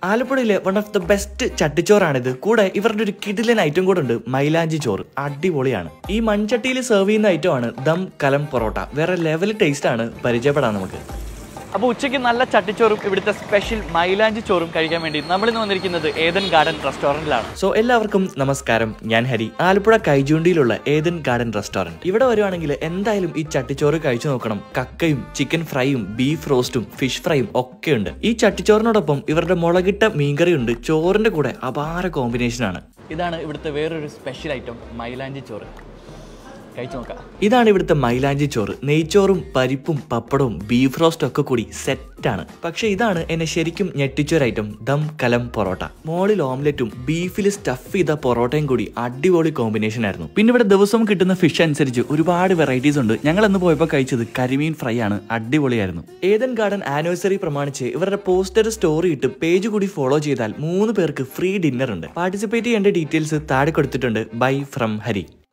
ആലപ്പുഴയിലെ one of the best ചട്ടിച്ചോറാണിത് കൂടെ ഇവരുടെ ഒരു കിടിലൻ ഐറ്റം കൂടെ ഉണ്ട് മൈലാഞ്ചി ചോറ് അടിപൊളിയാണ് ഈ മൺചട്ടിയിൽ സെർവ് ചെയ്യുന്ന ഐറ്റമാണ് ദം കലം പൊറോട്ട വേറെ ലെവൽ ടേസ്റ്റ് ആണ് പരിചയപ്പെടാൻ നമുക്ക് അപ്പോൾ ഉച്ചയ്ക്ക് നല്ല ചട്ടിച്ചോറും ഇവിടുത്തെ സ്പെഷ്യൽ മൈലാഞ്ചി ചോറും കഴിക്കാൻ വേണ്ടി നമ്മൾ ഇന്ന് വന്നിരിക്കുന്നത് ഏതൻ ഗാർഡൻ റെസ്റ്റോറന്റിലാണ് സോ എല്ലാവർക്കും നമസ്കാരം ഞാൻ ഹരി ആലപ്പുഴ കൈജൂണ്ടിയിലുള്ള ഏതൻ ഗാർഡൻ റെസ്റ്റോറന്റ് ഇവിടെ വരുവാണെങ്കിൽ എന്തായാലും ഈ ചട്ടിച്ചോറ് കഴിച്ചു നോക്കണം കക്കയും ചിക്കൻ ഫ്രൈയും ബീഫ് റോസ്റ്റും ഫിഷ് ഫ്രൈയും ഒക്കെ ഉണ്ട് ഈ ചട്ടിച്ചോറിനോടൊപ്പം ഇവരുടെ മുളകിട്ട മീൻകറി ഉണ്ട് ചോറിന്റെ കൂടെ അപാര കോമ്പിനേഷനാണ് ഇതാണ് ഇവിടുത്തെ വേറൊരു സ്പെഷ്യൽ ഐറ്റം മൈലാഞ്ചി ചോറ് കഴിച്ചു നോക്കാം ഇതാണ് ഇവിടുത്തെ മൈലാഞ്ചി ചോറ് നെയ്ച്ചോറും പരിപ്പും പപ്പടവും ബീഫ് റോസ്റ്റ് ഒക്കെ കൂടി സെറ്റാണ് പക്ഷെ ഇതാണ് എന്നെ ശരിക്കും ഞെട്ടിച്ചൊരു ഐറ്റം ദം കലം പൊറോട്ട മോളിൽ ഓംലെറ്റും ബീഫിൽ സ്റ്റഫ് ചെയ്ത പൊറോട്ടയും കൂടി അടിപൊളി കോമ്പിനേഷൻ ആയിരുന്നു പിന്നെ ഇവിടെ ദിവസവും കിട്ടുന്ന ഫിഷ് അനുസരിച്ച് ഒരുപാട് വെറൈറ്റീസ് ഉണ്ട് ഞങ്ങൾ അന്ന് പോയപ്പോൾ കഴിച്ചത് കരിമീൻ ഫ്രൈ ആണ് അടിപൊളിയായിരുന്നു ഏതൻ ഗാർഡൻ ആനിവേഴ്സറി പ്രമാണിച്ച് ഇവരുടെ പോസ്റ്റർ സ്റ്റോറി ഇട്ട് പേജ് കൂടി ഫോളോ ചെയ്താൽ മൂന്ന് പേർക്ക് ഫ്രീ ഡിന്നർ ഉണ്ട് പാർട്ടിസിപ്പേറ്റ് ചെയ്യേണ്ട ഡീറ്റെയിൽസ് താഴെ കൊടുത്തിട്ടുണ്ട് ബൈ ഫ്രം ഹരി